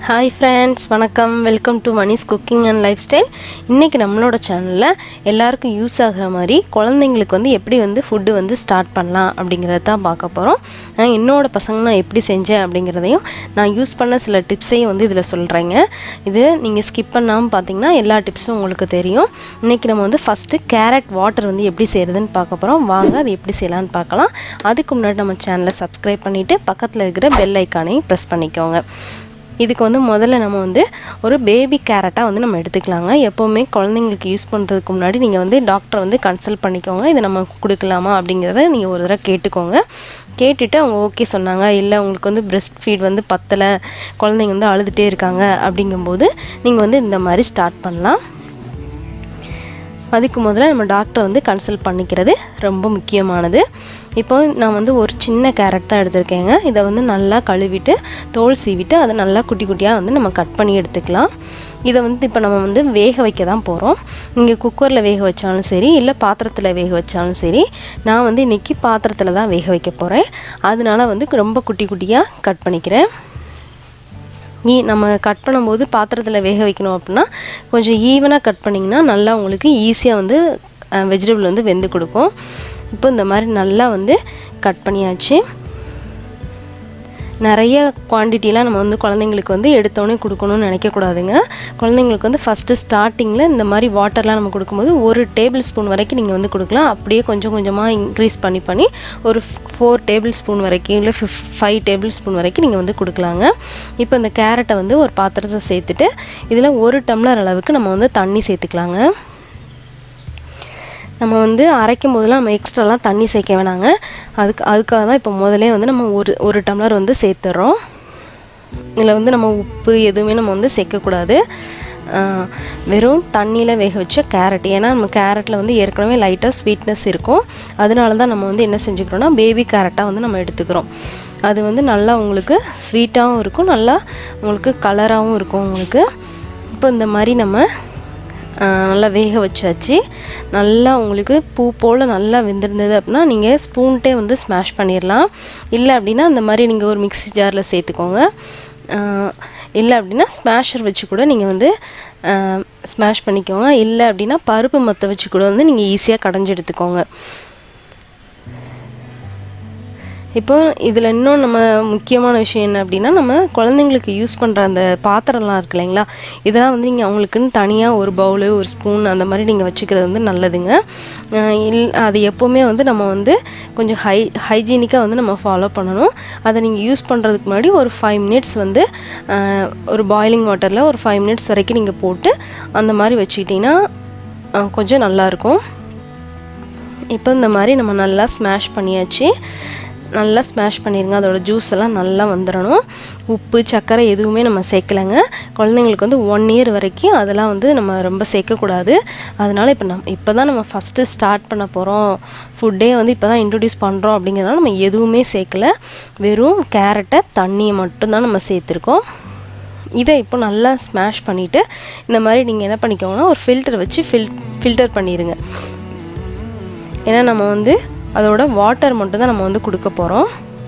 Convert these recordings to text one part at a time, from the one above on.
hi friends வணக்கம் welcome to Mani's cooking and life style இன்றைக்கி நம்மளோட சேனலில் எல்லாருக்கும் யூஸ் ஆகிற மாதிரி குழந்தைங்களுக்கு வந்து எப்படி வந்து ஃபுட்டு வந்து ஸ்டார்ட் பண்ணலாம் அப்படிங்கிறத தான் பார்க்க போகிறோம் நான் என்னோட பசங்க நான் எப்படி செஞ்சேன் அப்படிங்கிறதையும் நான் யூஸ் பண்ண சில டிப்ஸையும் வந்து இதில் சொல்கிறேங்க இது நீங்கள் ஸ்கிப் பண்ணாமல் பார்த்தீங்கன்னா எல்லா டிப்ஸும் உங்களுக்கு தெரியும் இன்றைக்கி நம்ம வந்து ஃபஸ்ட்டு கேரட் வாட்டர் வந்து எப்படி செய்கிறதுன்னு பார்க்க போகிறோம் வாங்க அது எப்படி செய்யலான்னு பார்க்கலாம் அதுக்கு முன்னாடி நம்ம சேனலை சப்ஸ்கிரைப் பண்ணிவிட்டு பக்கத்தில் இருக்கிற பெல் ஐக்கானையும் ப்ரெஸ் பண்ணிக்கோங்க இதுக்கு வந்து முதல்ல நம்ம வந்து ஒரு பேபி கேரட்டாக வந்து நம்ம எடுத்துக்கலாங்க எப்போவுமே குழந்தைங்களுக்கு யூஸ் பண்ணுறதுக்கு முன்னாடி நீங்கள் வந்து டாக்டரை வந்து கன்சல்ட் பண்ணிக்கோங்க இதை நம்ம கொடுக்கலாமா அப்படிங்கிறத நீங்கள் ஒரு தடவை கேட்டுக்கோங்க கேட்டுட்டு அவங்க ஓகே சொன்னாங்க இல்லை உங்களுக்கு வந்து பிரெஸ்ட் ஃபீட் வந்து பத்தலை குழந்தைங்க வந்து அழுதுகிட்டே இருக்காங்க அப்படிங்கும்போது நீங்கள் வந்து இந்த மாதிரி ஸ்டார்ட் பண்ணலாம் அதுக்கு முதல்ல நம்ம டாக்டரை வந்து கன்சல்ட் பண்ணிக்கிறது ரொம்ப முக்கியமானது இப்போ நான் வந்து ஒரு சின்ன கேரட் தான் எடுத்திருக்கேங்க இதை வந்து நல்லா கழுவிட்டு தோல் சீவிட்டு அதை நல்லா குட்டி குட்டியாக வந்து நம்ம கட் பண்ணி எடுத்துக்கலாம் இதை வந்து இப்போ நம்ம வந்து வேக வைக்க தான் போகிறோம் நீங்கள் குக்கரில் வேக வச்சாலும் சரி இல்லை பாத்திரத்தில் வேக வச்சாலும் சரி நான் வந்து இன்றைக்கி பாத்திரத்தில் தான் வேக வைக்க போகிறேன் அதனால வந்து ரொம்ப குட்டி குட்டியாக கட் பண்ணிக்கிறேன் ஈ நம்ம கட் பண்ணும்போது பாத்திரத்தில் வேக வைக்கணும் அப்படின்னா கொஞ்சம் ஈவனாக கட் பண்ணிங்கன்னா நல்லா உங்களுக்கு ஈஸியாக வந்து வெஜிடபிள் வந்து வெந்து கொடுக்கும் இப்போ இந்த மாதிரி நல்லா வந்து கட் பண்ணியாச்சு நிறைய குவான்டிட்டிலாம் நம்ம வந்து குழந்தைங்களுக்கு வந்து எடுத்தோடனே கொடுக்கணும்னு நினைக்கக்கூடாதுங்க குழந்தைங்களுக்கு வந்து ஃபஸ்ட்டு ஸ்டார்டிங்கில் இந்த மாதிரி வாட்டர்லாம் நம்ம கொடுக்கும்போது ஒரு டேபிள் ஸ்பூன் வரைக்கும் நீங்கள் வந்து கொடுக்கலாம் அப்படியே கொஞ்சம் கொஞ்சமாக இன்க்ரீஸ் பண்ணி பண்ணி ஒரு ஃபோர் டேபிள் ஸ்பூன் வரைக்கும் இல்லை ஃபிஃப் ஃபைவ் டேபிள் ஸ்பூன் வரைக்கும் நீங்கள் வந்து கொடுக்கலாங்க இப்போ இந்த கேரட்டை வந்து ஒரு பாத்திரத்தை சேர்த்துட்டு இதில் ஒரு டம்ளர் அளவுக்கு நம்ம வந்து தண்ணி சேர்த்துக்கலாங்க நம்ம வந்து அரைக்கும் போதெல்லாம் நம்ம எக்ஸ்ட்ராலாம் தண்ணி சேர்க்க வேணாங்க அதுக்கு அதுக்காக தான் இப்போ முதலே வந்து நம்ம ஒரு ஒரு டம்ளர் வந்து சேர்த்துறோம் இதில் வந்து நம்ம உப்பு எதுவுமே நம்ம வந்து சேர்க்கக்கூடாது வெறும் தண்ணியில் வேக வச்ச கேரட் ஏன்னா நம்ம கேரட்டில் வந்து ஏற்கனவே லைட்டாக ஸ்வீட்னஸ் இருக்கும் அதனால தான் நம்ம வந்து என்ன செஞ்சுக்கிறோன்னா பேபி கேரட்டாக வந்து நம்ம எடுத்துக்கிறோம் அது வந்து நல்லா உங்களுக்கு ஸ்வீட்டாகவும் இருக்கும் நல்லா உங்களுக்கு கலராகவும் இருக்கும் உங்களுக்கு இப்போ இந்த மாதிரி நம்ம நல்லா வேக வச்சாச்சு நல்லா உங்களுக்கு பூ போல் நல்லா வெந்திருந்தது அப்படின்னா நீங்கள் ஸ்பூன்ட்டே வந்து ஸ்மாஷ் பண்ணிடலாம் இல்லை அப்படின்னா அந்த மாதிரி நீங்கள் ஒரு மிக்ஸி ஜாரில் சேர்த்துக்கோங்க இல்லை அப்படின்னா ஸ்மாஷர் வச்சு கூட நீங்கள் வந்து ஸ்மாஷ் பண்ணிக்கோங்க இல்லை அப்படின்னா பருப்பு மற்ற வச்சு கூட வந்து நீங்கள் ஈஸியாக கடைஞ்சி எடுத்துக்கோங்க இப்போ இதில் இன்னும் நம்ம முக்கியமான விஷயம் என்ன அப்படின்னா நம்ம குழந்தைங்களுக்கு யூஸ் பண்ணுற அந்த பாத்திரம்லாம் இருக்கு இல்லைங்களா இதெல்லாம் வந்து நீங்கள் அவங்களுக்குன்னு தனியாக ஒரு பவுலு ஒரு ஸ்பூன் அந்த மாதிரி நீங்கள் வச்சுக்கிறது வந்து நல்லதுங்க இல் அது எப்போவுமே வந்து நம்ம வந்து கொஞ்சம் ஹை ஹைஜீனிக்காக வந்து நம்ம ஃபாலோ பண்ணணும் அதை நீங்கள் யூஸ் பண்ணுறதுக்கு முன்னாடி ஒரு ஃபைவ் மினிட்ஸ் வந்து ஒரு பாயிலிங் வாட்டரில் ஒரு ஃபைவ் மினிட்ஸ் வரைக்கும் நீங்கள் போட்டு அந்த மாதிரி வச்சுக்கிட்டிங்கன்னா கொஞ்சம் நல்லாயிருக்கும் இப்போ இந்த மாதிரி நம்ம நல்லா ஸ்மாஷ் பண்ணியாச்சு நல்லா ஸ்மாஷ் பண்ணிடுங்க அதோட ஜூஸ் எல்லாம் நல்லா வந்துடணும் உப்பு சர்க்கரை எதுவுமே நம்ம சேர்க்கலைங்க குழந்தைங்களுக்கு வந்து ஒன் இயர் வரைக்கும் அதெல்லாம் வந்து நம்ம ரொம்ப சேர்க்கக்கூடாது அதனால் இப்போ நம் இப்போ தான் நம்ம ஃபஸ்ட்டு ஸ்டார்ட் பண்ண போகிறோம் ஃபுட்டே வந்து இப்போ தான் இன்ட்ரடியூஸ் பண்ணுறோம் அப்படிங்கிறதுனால நம்ம எதுவுமே சேர்க்கல வெறும் கேரட்டை தண்ணியை மட்டும்தான் நம்ம சேர்த்துருக்கோம் இதை இப்போ நல்லா ஸ்மாஷ் பண்ணிவிட்டு இந்த மாதிரி நீங்கள் என்ன பண்ணிக்கோங்கன்னா ஒரு ஃபில்டர் வச்சு ஃபில் ஃபில்டர் பண்ணிடுங்க ஏன்னா நம்ம வந்து அதோட வாட்டர் மட்டும் தான் நம்ம வந்து கொடுக்க போகிறோம்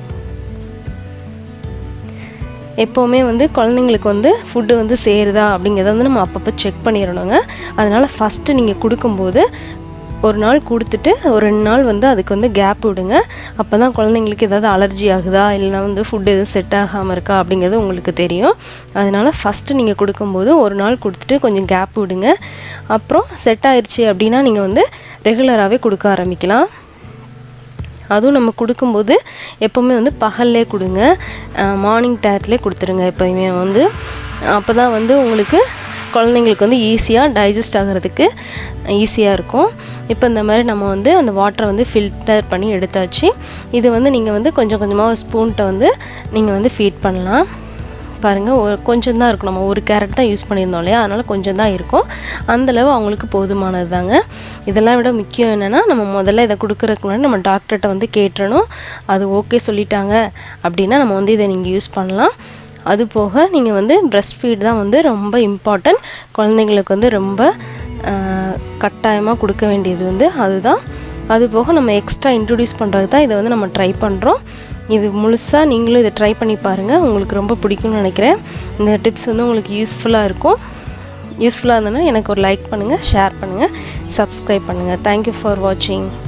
எப்போவுமே வந்து குழந்தைங்களுக்கு வந்து ஃபுட்டு வந்து சேருதா அப்படிங்கிறத வந்து நம்ம அப்பப்போ செக் பண்ணிடணுங்க அதனால் ஃபஸ்ட்டு நீங்கள் கொடுக்கும்போது ஒரு நாள் கொடுத்துட்டு ஒரு ரெண்டு நாள் வந்து அதுக்கு வந்து கேப் விடுங்க அப்போ தான் குழந்தைங்களுக்கு ஏதாவது அலர்ஜி ஆகுதா இல்லைனா வந்து ஃபுட்டு எதுவும் செட் ஆகாமல் இருக்கா அப்படிங்கிறது உங்களுக்கு தெரியும் அதனால் ஃபஸ்ட்டு நீங்கள் கொடுக்கும்போது ஒரு நாள் கொடுத்துட்டு கொஞ்சம் கேப் விடுங்க அப்புறம் செட் ஆயிடுச்சு அப்படின்னா நீங்கள் வந்து ரெகுலராகவே கொடுக்க ஆரம்பிக்கலாம் அதுவும் நம்ம கொடுக்கும்போது எப்போவுமே வந்து பகல்லே கொடுங்க மார்னிங் டயத்துலேயே கொடுத்துருங்க எப்போயுமே வந்து அப்போ தான் வந்து உங்களுக்கு குழந்தைங்களுக்கு வந்து ஈஸியாக டைஜஸ்ட் ஆகிறதுக்கு ஈஸியாக இருக்கும் இப்போ இந்த மாதிரி நம்ம வந்து அந்த வாட்டரை வந்து ஃபில்டர் பண்ணி எடுத்தாச்சு இது வந்து நீங்கள் வந்து கொஞ்சம் கொஞ்சமாக ஸ்பூன்கிட்ட வந்து நீங்கள் வந்து ஃபீட் பண்ணலாம் பாருங்கள் ஒரு கொஞ்சம் தான் இருக்கும் நம்ம ஒரு கேரட் தான் யூஸ் பண்ணியிருந்தோம் இல்லையா அதனால் கொஞ்சம் தான் இருக்கும் அந்தளவு அவங்களுக்கு போதுமானது தாங்க இதெல்லாம் விட முக்கியம் என்னென்னா நம்ம முதல்ல இதை கொடுக்குறதுக்கு முன்னாடி நம்ம டாக்டர்கிட்ட வந்து கேட்டுறணும் அது ஓகே சொல்லிட்டாங்க அப்படின்னா நம்ம வந்து இதை நீங்கள் யூஸ் பண்ணலாம் அது போக நீங்கள் வந்து ப்ரெஸ்ட் ஃபீட் தான் வந்து ரொம்ப இம்பார்ட்டன்ட் குழந்தைங்களுக்கு வந்து ரொம்ப கட்டாயமாக கொடுக்க வேண்டியது வந்து அதுதான் அது போக நம்ம எக்ஸ்ட்ரா இன்ட்ரடியூஸ் பண்ணுறது தான் இதை வந்து நம்ம ட்ரை பண்ணுறோம் இது முழுசாக நீங்களும் இதை ட்ரை பண்ணி பாருங்கள் உங்களுக்கு ரொம்ப பிடிக்கும்னு நினைக்கிறேன் இந்த டிப்ஸ் வந்து உங்களுக்கு யூஸ்ஃபுல்லாக இருக்கும் யூஸ்ஃபுல்லாக இருந்ததுன்னா எனக்கு ஒரு லைக் பண்ணுங்கள் ஷேர் பண்ணுங்கள் சப்ஸ்கிரைப் பண்ணுங்கள் தேங்க்யூ ஃபார் வாட்சிங்